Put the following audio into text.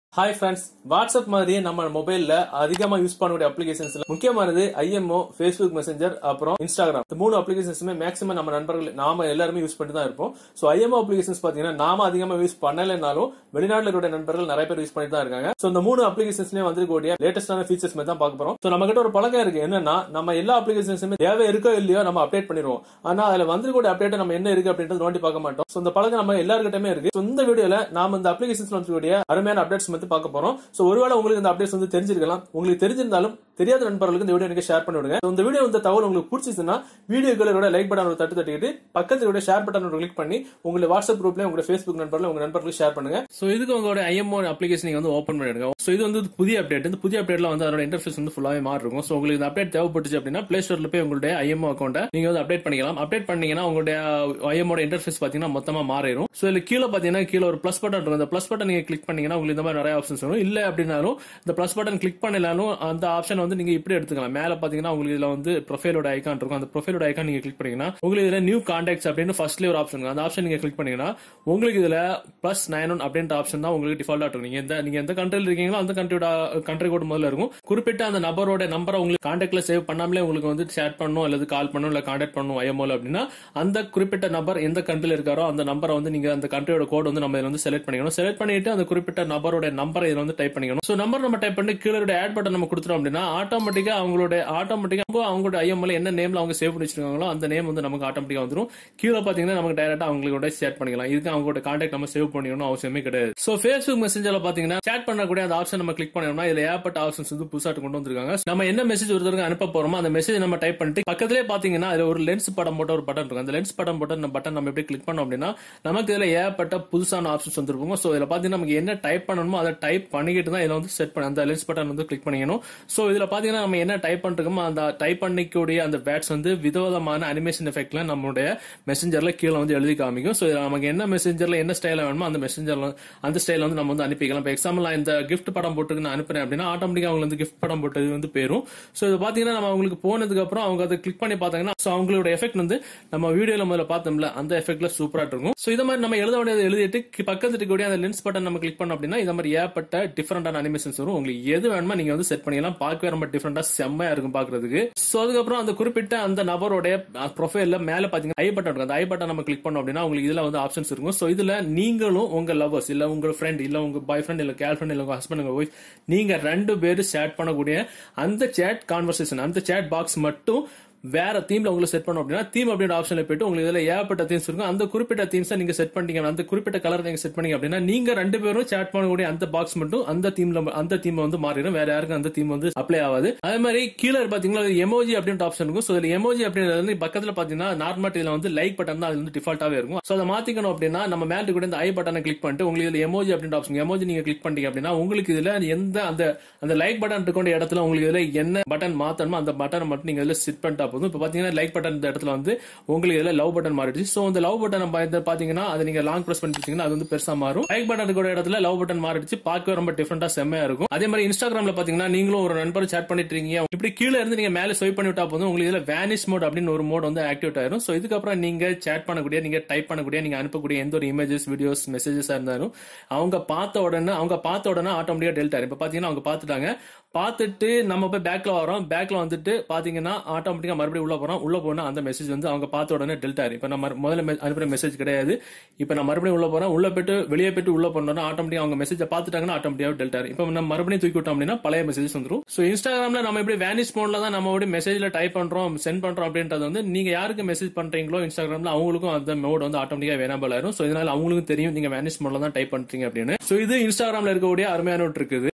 hi friends WhatsApp மாதிரியே நம்ம மொபைல்ல அதிகமா யூஸ் பண்ணக்கூடிய அப்ளிகேஷன்ஸ்ல முக்கியமானது ஐஎம்ஓ ஃபேஸ்புக் மெசஞ்சர் அப்புறம் இன்ஸ்டாகிராம் இந்த மூணு அப்ளிகேஷன்ஸுமே மேக்ஸிமம் நம்ம நண்பர்கள் நாம எல்லாருமே யூஸ் பண்ணிட்டு தான் இருப்போம் ஸோ ஐஎம்ஓ அப்ளிகேஷன்ஸ் பாத்தீங்கன்னா நாம அதிகமா யூஸ் பண்ணலைனாலும் வெளிநாட்டுல இருக்கிற நண்பர்கள் நிறைய பேர் யூஸ் பண்ணிட்டு தான் இருக்காங்க ஸோ இந்த மூணு அப்ளிகேஷன்ஸ்லயும் வந்திருக்கக்கூடிய லேட்டஸ்டான ஃபீச்சர்ஸ் மாதிரி தான் பார்க்க போறோம் ஸோ நம்ம கிட்ட ஒரு பழக்கம் இருக்கு என்னன்னா நம்ம எல்லா அப்ளிகேஷன்ஸுமே தேவை இருக்கோ இல்லையோ நம்ம அப்டேட் பண்ணிடுவோம் ஆனா அதுல வந்திருக்கக்கூடிய அப்டேட் நம்ம என்ன இருக்கு அப்படின்றது நோண்டி பார்க்க மாட்டோம் ஸோ இந்த பழக்கம் நம்ம எல்லாருக்கிட்டமே இருக்கு So, இந்த வீடியோல நாம இந்த அப்ளிகேஷன்ஸ்ல வந்திருக்கக்கூடிய அருமையான அப்டேட்ஸ் பத்தி பார்க்க போறோம் ஸோ ஒருவேளை உங்களுக்கு இந்த அப்டேட்ஸ் வந்து தெரிஞ்சிருக்கலாம் உங்களுக்கு தெரிஞ்சிருந்தாலும் தெரியாத நண்பர்களுக்கு இந்த வீடியோ நீங்க ஷேர் பண்ணி விடுங்க So, இந்த வீடியோ இந்த தகவல் உங்களுக்கு பிடிச்சிச்சுன்னா வீடியோக்களோட லைக் பட்டன் ஒரு தட்டு தட்டிக்கிட்டு பக்கத்துல ஷேர் பட்டன் ஒரு கிளிக் பண்ணி உங்களுடைய வாட்ஸ்அப் குரூப்ல உங்க ஃபேஸ்புக் நண்பர்கள் உங்க நண்பர்களுக்கு ஷேர் பண்ணுங்க ஸோ இதுக்கு உங்களோட ஐஎம்ஓ அப்ளிகேஷன் நீங்க வந்து ஓப்பன் பண்ணிடுங்க ஸோ இது வந்து புதிய அப்டேட் இந்த புதிய அப்டேட்ல வந்து அதோட இன்டர்ஃபேஸ் வந்து ஃபுல்லாவே மாறி இருக்கும் ஸோ உங்களுக்கு இந்த அப்டேட் தேவைப்பட்டுச்சு அப்படின்னா பிளே ஸ்டோர்ல போய் உங்களுடைய ஐஎம்ஓ அக்கௌண்ட்டை நீங்க வந்து அப்டேட் பண்ணிக்கலாம் அப்டேட் பண்ணீங்கன்னா உங்களுடைய ஐஎம்ஓட இன்டர்ஃபேஸ் பாத்தீங்கன்னா மொத்தமா மாறிடும் ஸோ இதுல கீழே பாத்தீங்கன்னா கீழே ஒரு பிளஸ் பட்டன் இருக்கும் அந்த பிளஸ் பட்டன் நீங்க கிளிக் பண்ணீங்கன்னா உங்களுக்கு இந்த மாதிரி நிறைய ஆப்ஷன்ஸ் வரும் இல்ல அப்படின்னாலும் இந்த பிளஸ் பட்டன் கிளிக் பண்ணலாலும் அந்த ஆப்ஷன் வந்து நீங்க இப்படி எடுத்துக்கலாம் மேல பாத்தீங்கன்னா உங்களுக்கு இதுல வந்து ப்ரொஃபைலோட ஐக்கான் இருக்கும் அந்த ப்ரொஃபைலோட ஐக்கான் நீங்க கிளிக் பண்ணீங்கன்னா உங்களுக்கு இதுல நியூ கான்டாக்ட்ஸ் அப்படின்னு ஃபர்ஸ்ட்லேயே ஒரு ஆப்ஷன் அந்த ஆப்ஷன் நீங்க கிளிக் பண்ணீங்கன்னா உங்களுக்கு இதுல பிளஸ் நைன் ஒன் அப்படின்ற ஆப்ஷன் தான் உங்களுக்கு டிஃபால்ட்டா இருக்கும் நீங்க எந்த நீங்க எந்த கண்ட்ரில இருக்கீங்களோ அந்த கண்ட்ரியோட கண்ட்ரி கோட் முதல்ல இருக்கும் குறிப்பிட்ட அந்த நபரோட நம்பரை உங்களுக்கு கான்டாக்ட்ல சேவ் பண்ணாமலே உங்களுக்கு வந்து சேட் பண்ணணும் அல்லது கால் பண்ணணும் இல்ல கான்டாக்ட் பண்ணணும் ஐஎம்ஓல அப்படின்னா அந்த குறிப்பிட்ட நபர் எந்த கண்ட்ரில இருக்காரோ அந்த நம்பரை வந்து நீங்க அந்த கண்ட்ரியோட கோட் வந்து நம்ம இதுல வந்து செலக்ட் பண்ணிக்கணும் செலக்ட் பண்ணிட்டு அந்த குறிப்பிட்ட நபரோட நம்பரை இதுல வந்து டைப் பண்ணிக்கணும் ஸோ நம்பர் நம்ம டைப் பண்ணி கீழே ஆட் பட்டன் நம்ம கொடுத்துறோம் அப்படின்னா ஆட்டோமேட்டிக்கா அவங்களோட ஆட்டோமேட்டிக்கா அவங்களோட ஐஎம்எல் என்ன நேம்ல அவங்க சேவ் பண்ணி வச்சிருக்காங்களோ அந்த நேம் வந்து நமக்கு ஆட்டோமேட்டிக்கா வந்துரும் கீழே பாத்தீங்கன்னா நமக்கு டைரக்டா அவங்களோட சேட் பண்ணிக்கலாம் இதுக்கு அவங்களோட கான்டாக்ட் நம்ம சேவ் பண்ணிக்கணும் அவசியமே கிடையாது சோ ஃபேஸ்புக் மெசஞ்சர்ல பாத்தீங்கன்னா சேட் பண்ணக்கூடிய அந்த ஆப்ஷன் நம்ம கிளிக் பண்ணோம்னா இதுல ஏகப்பட்ட ஆப்ஷன்ஸ் வந்து புதுசாட்டு கொண்டு வந்திருக்காங்க நம்ம என்ன மெசேஜ் ஒருத்தருக்கு அனுப்ப போறோமோ அந்த மெசேஜ் நம்ம டைப் பண்ணிட்டு பக்கத்திலே பாத்தீங்கன்னா அதுல ஒரு லென்ஸ் படம் போட்ட ஒரு பட்டன் இருக்கும் அந்த லென்ஸ் படம் போட்ட அந்த பட்டன் நம்ம எப்படி கிளிக் பண்ணோம் அப்படின்னா நமக்கு இதுல ஏகப்பட்ட புதுசான ஆப்ஷன்ஸ் வந்துருக்கும் சோ இதுல பாத்தீங்கன்னா நமக்கு என்ன டைப் பண்ணணுமோ அதை டைப் பண்ணிக்கிட்டு தான் இதுல வந்து செட் பண்ண அந்த லென்ஸ் பட்டன் வந்து கிளிக் பண்ணிக்கணும் சோ இதுல பாத்தீங்கன்னா நம்ம என்ன டைப் பண்ணிருக்கோமோ அந்த டைப் பண்ணிக்கூடிய அந்த வேர்ட்ஸ் வந்து விதவிதமான அனிமேஷன் எஃபெக்ட்ல நம்மளுடைய மெசஞ்சர்ல கீழே வந்து எழுதி காமிக்கும் சோ இதுல நமக்கு என்ன மெசஞ்சர்ல என்ன ஸ்டைல வேணுமோ அந்த மெசஞ்சர்ல அந்த ஸ்டைல வந்து நம்ம வந்து அனுப்பிக்கலாம் இப்போ எக்ஸாம்பிள் நான் இந்த கிஃப்ட் படம் போட்டு நான் அனுப்புறேன் அப்படின்னா ஆட்டோமேட்டிக்கா அவங்க வந்து கிஃப்ட் படம் போட்டது வந்து போயிரும் சோ இது பாத்தீங்கன்னா நம்ம அவங்களுக்கு போனதுக்கு அப்புறம் அவங்க அதை கிளிக் பண்ணி பார்த்தாங்கன்னா சோ அவங்களோட எஃபெக்ட் வந்து நம்ம வீடியோல முதல்ல பார்த்தோம்ல அந்த எஃபெக்ட்ல சூப்பரா இருக்கும் சோ இந்த மாதிரி நம்ம எழுத வேண்டியது எழுதிட்டு கி- பக்கத்துல இருக்கக்கூடிய அந்த லென்ஸ் பட்டன் நம்ம கிளிக் பண்ணோம் அப்படின்னா இந்த மாதிரி ஏற்பட்ட டிஃபரெண்டான அனிமேஷன்ஸ் வரும் உங்களுக்கு எது வேணுமோ நீங்க வந்து செட் பண்ணிக்கலாம் பார்க்கவே ரொம்ப டிஃபரெண்டா செம்மையா இருக்கும் பாக்குறதுக்கு சோ அதுக்கப்புறம் அந்த குறிப்பிட்ட அந்த நபருடைய ப்ரொஃபைல்ல மேல பாத்தீங்கன்னா ஐ பட்டன் இருக்கும் அந்த ஐ பட்டன் நம்ம கிளிக் பண்ணோம் அப்படின்னா உங்களுக்கு இதுல வந்து ஆப்ஷன்ஸ் இருக்கும் சோ இதுல நீங்களும் உங்க லவர்ஸ் இல்ல உங்க ஃப்ரெண்ட் இல்ல உங்க பாய் ஃப்ரெண்ட் இல்ல கேர்ள் ஃப்ரெண்ட் இல்ல உங்க ஹஸ்பண்ட் உங்க ஒய்ஃப் நீங்க ரெண்டு பேரும் சேட் பண்ணக்கூடிய அந்த சேட் கான்வர்சேஷன் அந்த சேட் பாக்ஸ் மட்டும் வேற தீம்ல உங்களுக்கு செட் பண்ணோம் அப்படின்னா தீம் அப்படின்ற ஆப்ஷன்ல போயிட்டு உங்களுக்கு இதுல ஏகப்பட்ட தீம்ஸ் இருக்கும் அந்த குறிப்பிட்ட தீம்ஸை நீங்க செட் பண்ணிட்டீங்க அந்த குறிப்பிட்ட கலர் நீங்க செட் பண்ணீங்க அப்படின்னா நீங்க ரெண்டு பேரும் சேட் பண்ணக்கூடிய அந்த பாக்ஸ் மட்டும் அந்த தீம்ல அந்த தீம் வந்து மாறிடும் வேற யாருக்கும் அந்த தீம் வந்து அப்ளை ஆகாது அதே மாதிரி கீழே பாத்தீங்கன்னா எமோஜி அப்படின்ற ஆப்ஷன் இருக்கும் சோ இதுல எமோஜி அப்படின்றது வந்து பக்கத்துல பாத்தீங்கன்னா நார்மல் இதுல வந்து லைக் பட்டன் தான் அது வந்து டிஃபால்ட்டாவே இருக்கும் சோ அதை மாத்திக்கணும் அப்படின்னா நம்ம மேல கூட இந்த ஐ பட்டனை கிளிக் பண்ணிட்டு உங்களுக்கு இதுல எமோஜி அப்படின்ற ஆப்ஷன் எமோஜி நீங்க கிளிக் பண்ணீங்க அப்படின்னா உங்களுக்கு இதுல எந்த அந்த அந்த லைக் பட்டன் இருக்க இடத்துல உங்களுக்கு இதுல என்ன பட்டன் மாத்தணுமோ அந்த பட்டனை மட்டும் நீங்க இதுல செட் பண்ணிட்டா போதும் இப்போ பாத்தீங்கன்னா லைக் பட்டன் இந்த இடத்துல வந்து உங்களுக்கு இதுல லவ் பட்டன் மாறிடுச்சு சோ அந்த லவ் பட்டன் பாத்தீங்கன்னா அதை நீங்க லாங் பிரஸ் பண்ணிட்டீங்கன்னா அது வந்து பெருசா மாறும் லைக் பட்டன் கூட இடத்துல லவ் பட்டன் மாறிடுச்சு பார்க்கவே ரொம்ப டிஃபரெண்டா செம்மையா இருக்கும் அதே மாதிரி இன்ஸ்டாகிராம்ல பாத்தீங்கன்னா நீங்களும் ஒரு நண்பர் சேட் பண்ணிட்டு இருக்கீங்க இப்படி கீழே இருந்து நீங்க மேல ஸ்வைப் பண்ணி விட்டா போதும் உங்களுக்கு இதுல வேனிஷ் மோட் அப்படின்னு ஒரு மோட் வந்து ஆக்டிவேட் ஆயிரும் சோ இதுக்கப்புறம் நீங்க சேட் பண்ணக்கூடிய நீங்க டைப் பண்ணக்கூடிய நீங்க அனுப்பக்கூடிய எந்த ஒரு இமேஜஸ் வீடியோஸ் மெசேஜஸ் இருந்தாலும் அவங்க பார்த்த உடனே அவங்க பார்த்த உடனே ஆட்டோமேட்டிக்கா டெல்ட் ஆயிரும் இப்ப பாத்தீங்கன்னா அவங்க பார்த்துட்டாங்க பார்த்துட்டு நம்ம போய் பேக்ல வரோம் பேக்ல வந்துட்டு பாத்தீங்கன்னா ஆட்டோமேட்டிக்கா மறுபடியும் உள்ள போறோம் உள்ள போனா அந்த மெசேஜ் வந்து அவங்க பார்த்த உடனே டெல்ட் ஆயிரும் இப்ப நம்ம முதல்ல me- அனுப்புற மெசேஜ் கிடையாது இப்ப நான் மறுபடியும் உள்ள போறேன் உள்ள போயிட்டு வெளியே போயிட்டு உள்ள போனோம்னா ஆட்டோமேட்டிக்கா அவங்க மெசேஜ் பார்த்துட்டாங்கன்னா ஆட்டோமேட்டிக்கா டெல்ட் ஆயிரும் இப்ப நம்ம மறுபடியும் தூக்கி விட்டோம் அப்படின்னா பழைய மெசேஜ் வந்துரும் சோ இன்ஸ்டாகிராம்ல நம்ம எப்படி வேனிஷ் மோட்ல தான் நம்ம எப்படி மெசேஜ்ல டைப் பண்றோம் சென்ட் பண்றோம் அப்படின்றது வந்து நீங்க யாருக்கு மெசேஜ் பண்றீங்களோ இன்ஸ்டாகிராம்ல அவங்களுக்கும் அந்த மோட் வந்து ஆட்டோமேட்டிக்கா வேணாபல் ஆயிரும் சோ இதனால அவங்களுக்கும் தெரியும் நீங்க வேனிஷ் மோட்ல தான் டைப் பண்றீங்க அப்படின்னு சோ இது இன்ஸ்டாகிராம்ல இருக்கக்கூடிய அருமையான ஒன்று இருக்குது